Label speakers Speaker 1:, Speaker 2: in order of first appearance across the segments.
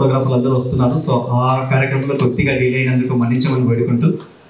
Speaker 1: ఫోటోగ్రాఫర్లు అందరూ వస్తున్నారు సో ఆ కార్యక్రమంలో కొద్దిగా డిలే అయినందుకు మన్నించమని వేడుకుంటూ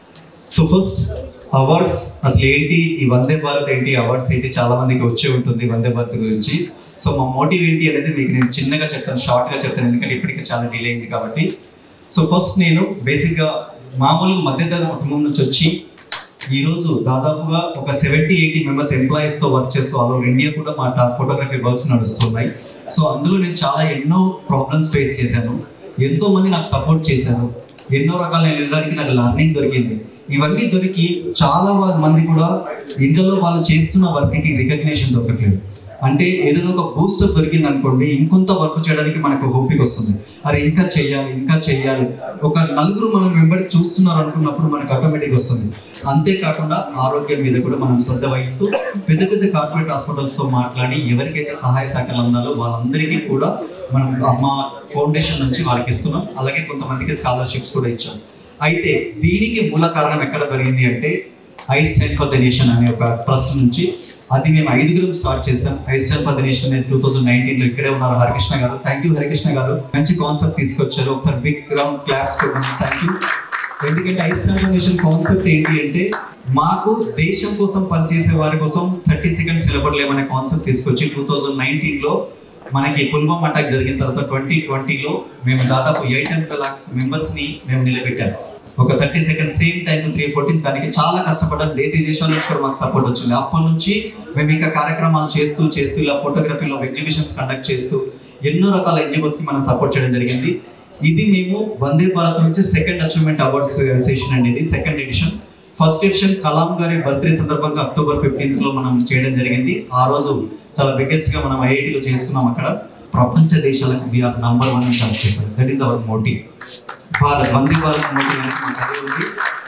Speaker 1: సో ఫస్ట్ అవార్డ్స్ అసలు ఏంటి ఈ వందే భారత్ ఏంటి అవార్డ్స్ ఏంటి చాలా మందికి వచ్చి ఉంటుంది వందే భారత్ గురించి సో మా మోటివ్ ఏంటి అనేది మీకు నేను చిన్నగా చెప్తాను షార్ట్గా చెప్తాను ఎందుకంటే ఇప్పటికే చాలా డిలే అయింది కాబట్టి సో ఫస్ట్ నేను బేసిక్గా మామూలుగా మధ్యతరగతి కుటుంబం నుంచి వచ్చి ఈరోజు దాదాపుగా ఒక సెవెంటీ ఎయిటీ మెంబర్స్ ఎంప్లాయీస్తో వర్క్ చేస్తూ ఆల్ ఓవర్ ఇండియా కూడా మా ఫోటోగ్రఫీ వర్క్స్ నడుస్తున్నాయి సో అందులో నేను చాలా ఎన్నో ప్రాబ్లమ్స్ ఫేస్ చేశాను ఎంతో మంది నాకు సపోర్ట్ చేశారు ఎన్నో రకాల వెళ్ళడానికి నాకు లర్నింగ్ దొరికింది ఇవన్నీ దొరికి చాలా వా- మంది కూడా ఇంట్లో వాళ్ళు చేస్తున్న వర్క్కి రికగ్నేషన్ దొరకట్లేదు అంటే ఏదైనా ఒక బూస్టర్ దొరికింది అనుకోండి ఇంకొంత వర్క్ చేయడానికి మనకు ఓపిక వస్తుంది అరే ఇంకా చెయ్యాలి ఇంకా చెయ్యాలి ఒక నలుగురు మనం వెంబడి చూస్తున్నారు అనుకున్నప్పుడు మనకు ఆటోమేటిక్ వస్తుంది అంతేకాకుండా ఆరోగ్యం మీద కూడా మనం శ్రద్ధ వహిస్తూ పెద్ద పెద్ద కార్పొరేట్ హాస్పిటల్స్ తో మాట్లాడి ఎవరికైతే సహాయ సహకారాలు అందాలో వాళ్ళందరికీ కూడా మనం మా ఫౌండేషన్ నుంచి వాళ్ళకి ఇస్తున్నాం అలాగే కొంతమందికి స్కాలర్షిప్స్ కూడా ఇచ్చాం అయితే దీనికి మూల కారణం ఎక్కడ జరిగింది అంటే I stand for the nation అనే ఒక ట్రస్ట్ నుంచి అది మేము ఐదుగురం స్టార్ట్ చేసాం I stand for the nation two thousand nineteen లో ఇక్కడే ఉన్నారు హరికృష్ణ గారు థ్యాంక్ యూ హరికృష్ణ గారు మంచి కాన్సెప్ట్ తీసుకొచ్చారు ఒకసారి big ground claps thank you ఎందుకంటే I stand for nation concept ఏంటి అంటే మాకు దేశం కోసం పనిచేసే వారి కోసం థర్టీ సెకండ్స్ నిలబడలేమనే కాన్సెప్ట్ తీసుకొచ్చి టూ థౌజండ్ నైన్టీన్ లో మనకి పుల్వామా అటాక్ జరిగిన తర్వాత ట్వంటీ ట్వంటీలో మేము దాదాపు ఎయిట్ హండ్రెడ్ లాక్స్ మెంబర్స్ ని మేము నిలబెట్టాము ఒక thirty second same time three fourteen దానికి చాలా కష్టపడ్డాం దేశ దేశాల నుంచి కూడా మాకు సపోర్ట్ వచ్చింది అప్పటి నుంచి మేము ఇంకా కార్యక్రమాలు చేస్తూ చేస్తూ ఇలా ఫోటోగ్రఫీలో ఎగ్జిబిషన్స్ కండక్ట్ చేస్తూ ఎన్నో రకాల NGOs కి మనం సపోర్ట్ చేయడం జరిగింది ఇది మేము వందే భారత్ నుంచి సెకండ్ అచీవ్మెంట్ అవార్డ్స్ సెషన్ అండి ఇది second edition first edition Kalam గారి బర్త్డే సందర్భంగా అక్టోబర్ ఫిఫ్టీన్త్ లో మనం చేయడం జరిగింది ఆ రోజు చాలా బిగ్గెస్ట్ గా మనం ఐఐటిలో చేసుకున్నాం అక్కడ ప్రపంచ దేశాలకు వీఆర్ నంబర్ వన్ అని చాలా చెప్పారు that is our motive Bharat Vande Bharat motive అనేది మాకు అదే ఉంది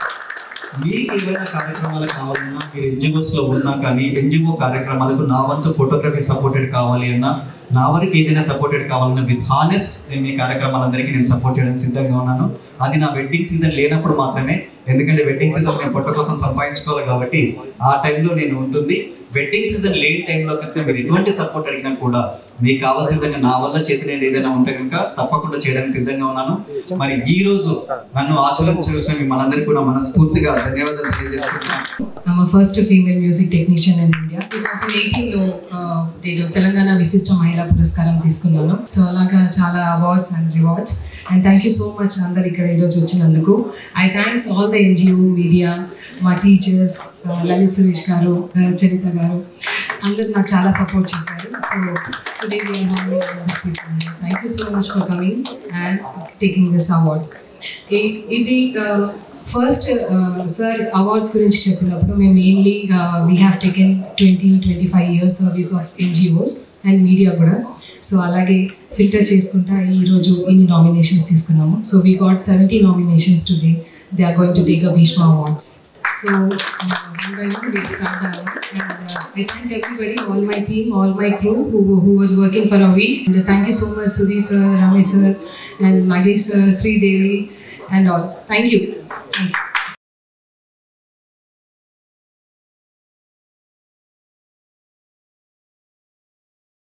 Speaker 1: మీకు ఏవైనా కార్యక్రమాలు కావాలన్నా మీరు ఎన్జిఓస్ లో ఉన్నా కానీ ఎన్జిఓ కార్యక్రమాలకు నా వంతు ఫోటోగ్రఫీ సపోర్టెడ్ కావాలి అన్నా నా వరకు ఏదైనా సపోర్టెడ్ కావాలన్నా విత్ హానెస్ట్ నేను మీ కార్యక్రమాలందరికీ నేను సపోర్ట్ చేయడానికి సిద్ధంగా ఉన్నాను అది నా వెడ్డింగ్ సీజన్ లేనప్పుడు మాత్రమే ఎందుకంటే వెడ్డింగ్ సీజన్ నేను పొట్ట కోసం సంపాదించుకోవాలి కాబట్టి ఆ టైంలో నేను ఉంటుంది వెడ్డింగ్ సీజన్ లేని టైంలో కనుక మీరు ఎటువంటి సపోర్ట్ అడిగినా కూడా మీకు కావాల్సిన విధంగా నా వల్ల చేతినేది ఏదైనా ఉంటే కనుక తప్పకుండా చేయడానికి సిద్ధంగా ఉన్నాను మరి ఈ రోజు నన్ను ఆశీర్వదించిన మీ మనందరికీ కూడా మనస్ఫూర్తిగా ధన్యవాదాలు తెలియజేస్తున్నాను
Speaker 2: I'm a first female music technician in India. 2018 లో uh, నేను తెలంగాణ విశిష్ట మహిళా పురస్కారం తీసుకున్నాను సో అలాగా చాలా awards and rewards and thank you so much అందరు ఇక్కడ ఈరోజు వచ్చినందుకు I thanks all the NGO media మా టీచర్స్ లలిత్ సురేష్ గారు uh, చరిత గారు అందరు నాకు చాలా సపోర్ట్ చేశారు so today thank you so much for coming and taking this award ఇది ఫస్ట్ సార్ అవార్డ్స్ గురించి చెప్పినప్పుడు మేము mainly we have taken twenty twenty five years service of NGOs and media కూడా so అలాగే ఫిల్టర్ చేసుకుంటా ఈరోజు ఇన్ని నామినేషన్స్ తీసుకున్నాము so we got seventy nominations today they are going to take a Bhishma awards so one by one we'll start the awards and uh, I thank everybody, all my team, all my crew who, who was working for a week. And thank you so much Sudhi sir, Ramesh sir and Nagesh sir, Sri Devi and all. Thank you. Thank you.